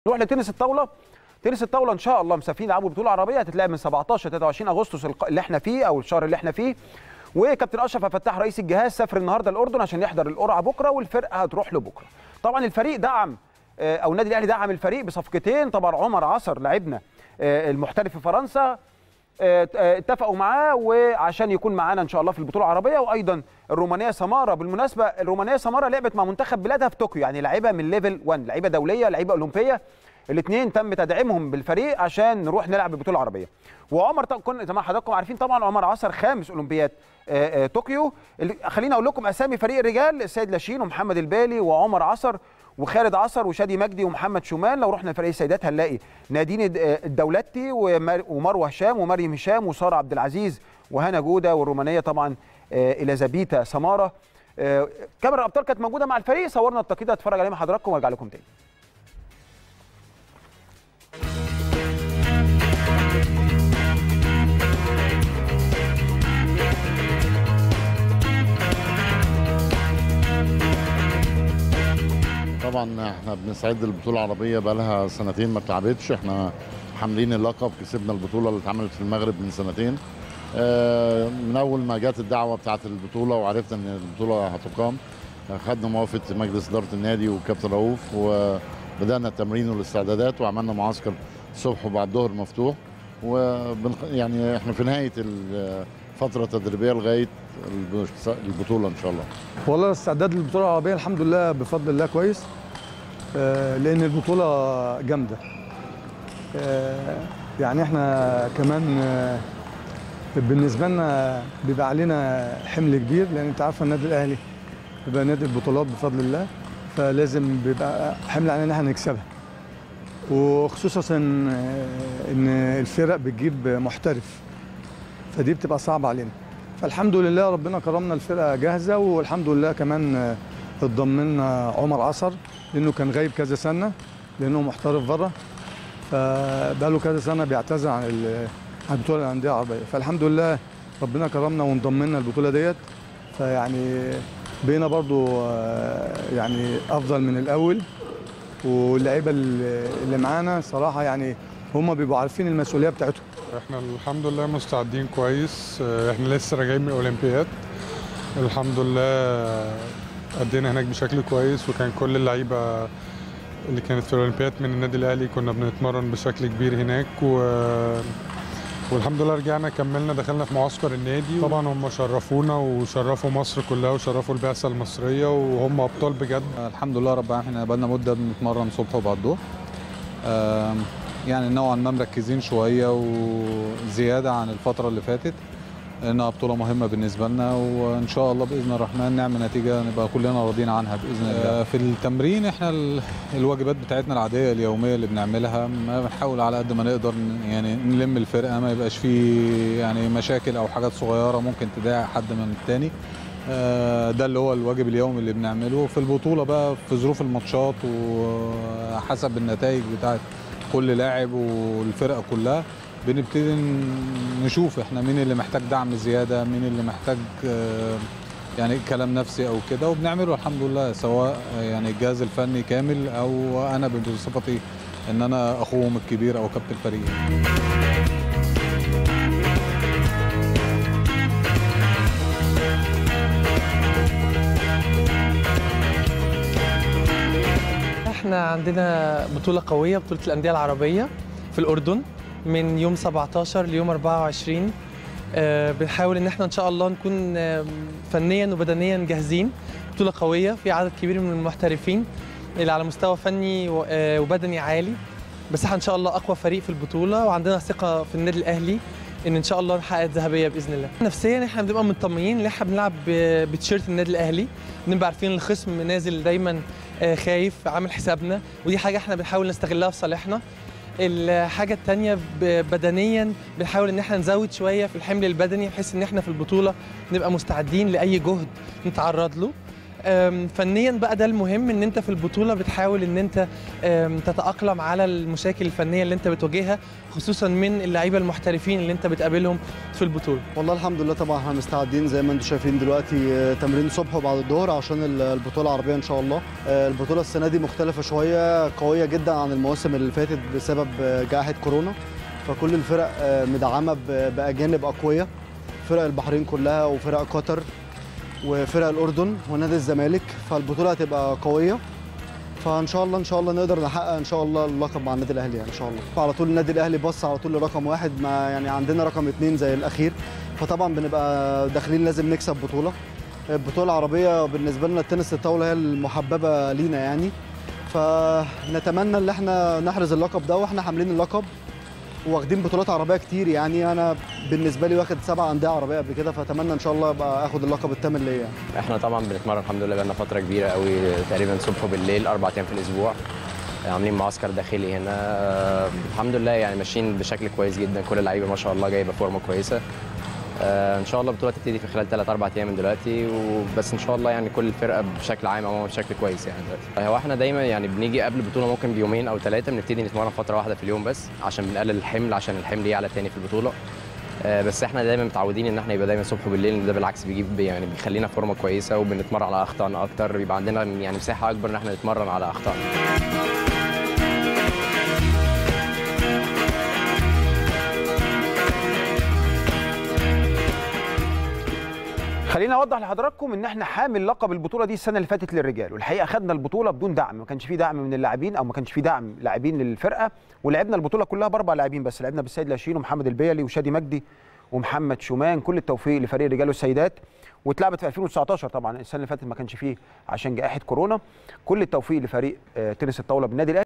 نروح لتنس الطاوله تنس الطاوله ان شاء الله مسافرين يلعبوا بطوله عربيه هتتلعب من 17 ل 23 اغسطس الق- اللي احنا فيه او الشهر اللي احنا فيه وكابتن اشرف عبد الفتاح رئيس الجهاز سافر النهارده الاردن عشان يحضر القرعه بكره والفرقه هتروح له بكره طبعا الفريق دعم آه، او النادي الاهلي دعم الفريق بصفقتين طبعا عمر عصر لاعبنا آه، المحترف في فرنسا آه، آه، اتفقوا معاه وعشان يكون معانا ان شاء الله في البطوله العربيه وايضا الرومانيه سماره بالمناسبه الرومانيه سماره لعبت مع منتخب بلادها في طوكيو يعني لعيبه من ليفل 1 لعيبه دوليه لعيبه اولمبيه الاثنين تم تدعيمهم بالفريق عشان نروح نلعب البطوله العربيه وعمر طبعا كنا زي ما حضراتكم عارفين طبعا عمر عصر خامس اولمبياد آه، آه، طوكيو اللي- خليني اقول لكم اسامي فريق الرجال السيد لاشين ومحمد البالي وعمر عصر وخالد عصر وشادي مجدي ومحمد شومان لو رحنا فريق السيدات هنلاقي نادين الد- آه، الدولتي ومر- ومروه هشام ومريم هشام وساره عبد العزيز وهنا جوده والرومانيه طبعا آه، اليزابيتا سماره آه، كاميرا الابطال كانت موجوده مع الفريق صورنا التقييد هتفرج عليه مع حضراتكم وارجع لكم تاني طبعا احنا بنستعد للبطوله العربيه بقى لها سنتين ما اتلعبتش احنا حاملين اللقب كسبنا البطوله اللي اتعملت في المغرب من سنتين آه، من اول ما جت الدعوه بتاعه البطوله وعرفنا ان البطوله هتقام آه، خدنا موافقه مجلس اداره النادي وكابتن رؤوف وبدانا التمرين والاستعدادات وعملنا معسكر الصبح وبعد الظهر مفتوح وبنخ... يعني احنا في نهايه الفتره التدريبيه لغايه البطوله ان شاء الله والله الاستعداد للبطوله العربيه الحمد لله بفضل الله كويس آه، لان البطوله جامده آه، يعني احنا كمان آه، بالنسبه لنا بيبقى علينا حمل كبير لان انت عارفه النادي الاهلي بيبقى نادي البطولات بفضل الله فلازم بيبقى حمل علينا ان احنا نكسبها وخصوصا آه، ان الفرق بتجيب محترف فدي بتبقى صعبه علينا فالحمد لله ربنا كرمنا الفرقه جاهزه والحمد لله كمان آه، اتضمنا عمر عصر لانه كان غايب كذا سنه لانه محترف بره فبقاله كذا سنه بيعتذر عن ال- عن بطوله الانديه العربيه فالحمد لله ربنا كرمنا وانضمنا البطوله ديت فيعني بقينا برضو آه، يعني افضل من الاول واللعيبه اللي اللي معانا صراحه يعني هم بيبقوا عارفين المسؤوليه بتاعتهم احنا الحمد لله مستعدين كويس اه، احنا لسه راجعين من الاولمبياد الحمد لله ادينا هناك بشكل كويس وكان كل اللعيبه اللي كانت في الاولمبياد من النادي الاهلي كنا بنتمرن بشكل كبير هناك و... والحمد لله رجعنا كملنا دخلنا في معسكر النادي طبعا هم شرفونا وشرفوا مصر كلها وشرفوا البعثه المصريه وهم ابطال بجد الحمد لله رب العالمين احنا بقالنا مده بنتمرن صبح وبعد الظهر آم، يعني نوعا ما مركزين شويه وزياده عن الفتره اللي فاتت انها بطوله مهمه بالنسبه لنا وان شاء الله باذن الرحمن نعمل نتيجه نبقى كلنا راضيين عنها باذن الله في التمرين احنا ال- الواجبات بتاعتنا العاديه اليوميه اللي بنعملها ما بنحاول على قد ما نقدر ن- يعني نلم الفرقه ما يبقاش فيه يعني مشاكل او حاجات صغيره ممكن تضايق حد من التاني آه، ده اللي هو الواجب اليومي اللي بنعمله في البطولة بقى في ظروف الماتشات وحسب النتائج بتاعت كل لاعب والفرقة كلها بنبتدي ن- نشوف احنا مين اللي محتاج دعم زيادة مين اللي محتاج آه، يعني كلام نفسي او كده وبنعمله الحمد لله سواء يعني الجهاز الفني كامل او انا بصفتي ان انا اخوهم الكبير او كابتن الفريق احنا عندنا بطولة قوية بطولة الأندية العربية في الأردن من يوم 17 ليوم 24 آه، بنحاول ان احنا ان شاء الله نكون آه، فنيا وبدنيا جاهزين بطولة قوية في عدد كبير من المحترفين اللي على مستوى فني و- آه، وبدني عالي بس احنا ان شاء الله اقوى فريق في البطولة وعندنا ثقة في النادي الأهلي ان ان شاء الله نحقق الذهبية بإذن الله نفسيا احنا بنبقى مطمئنين ان احنا بنلعب ب- بتيشيرت النادي الأهلي بنبقى عارفين الخصم نازل دايما آه، خايف عامل حسابنا ودي حاجة احنا بنحاول نستغلها في صالحنا الحاجة التانية ب- بدنيا بنحاول ان احنا نزود شوية في الحمل البدني بحيث ان احنا في البطولة نبقى مستعدين لأي جهد نتعرض له أم، فنيا بقى ده المهم ان انت في البطوله بتحاول ان انت أم، تتاقلم على المشاكل الفنيه اللي انت بتواجهها خصوصا من اللعيبه المحترفين اللي انت بتقابلهم في البطوله والله الحمد لله طبعا احنا مستعدين زي ما انتم شايفين دلوقتي آه، تمرين صبح وبعد الظهر عشان ال- البطوله العربيه ان شاء الله آه، البطوله السنه دي مختلفه شويه قويه جدا عن المواسم اللي فاتت بسبب آه، جائحه كورونا فكل الفرق آه، مدعمه ب- باجانب اقوياء فرق البحرين كلها وفرق قطر وفرق الاردن ونادي الزمالك فالبطوله هتبقى قويه فان شاء الله ان شاء الله نقدر نحقق ان شاء الله اللقب مع النادي الاهلي يعني ان شاء الله على طول النادي الاهلي بص على طول لرقم واحد ما يعني عندنا رقم اتنين زي الاخير فطبعا بنبقى داخلين لازم نكسب بطوله البطوله العربيه بالنسبه لنا التنس الطاوله هي المحببه لينا يعني فنتمنى ان احنا نحرز اللقب ده واحنا حاملين اللقب واخدين بطولات عربيه كتير يعني انا بالنسبه لي واخد سبع انديه عربيه قبل كده فاتمنى ان شاء الله ابقى اخد اللقب الثامن ليا يعني. احنا طبعا بنتمرن الحمد لله بقالنا فتره كبيره قوي تقريبا صبح وبالليل اربع ايام في الاسبوع عاملين معسكر داخلي هنا آه، الحمد لله يعني ماشيين بشكل كويس جدا كل اللعيبه ما شاء الله جايبه فورمه كويسه آه، ان شاء الله البطوله تبتدي في خلال 3 4 ايام من دلوقتي وبس ان شاء الله يعني كل الفرقه بشكل عام عموما بشكل كويس يعني دلوقتي هو احنا دايما يعني بنيجي قبل البطوله ممكن بيومين او ثلاثه بنبتدي نتمرن فتره واحده في اليوم بس عشان بنقلل الحمل عشان الحمل يعلى تاني في البطوله آه، بس احنا دايما متعودين ان احنا يبقى دايما صبح وبالليل ده بالعكس بيجيب يعني بيخلينا فورمه كويسه وبنتمرن على اخطائنا اكتر بيبقى عندنا يعني مساحه اكبر ان احنا نتمرن على اخطائنا خليني اوضح لحضراتكم ان احنا حامل لقب البطوله دي السنه اللي فاتت للرجال والحقيقه خدنا البطوله بدون دعم ما كانش في دعم من اللاعبين او ما كانش في دعم لاعبين للفرقه ولعبنا البطوله كلها باربع لاعبين بس لعبنا بالسيد لاشين ومحمد البيلي وشادي مجدي ومحمد شومان كل التوفيق لفريق الرجال والسيدات واتلعبت في 2019 طبعا السنه اللي فاتت ما كانش فيه عشان جائحه كورونا كل التوفيق لفريق آه، تنس الطاوله بالنادي الاهلي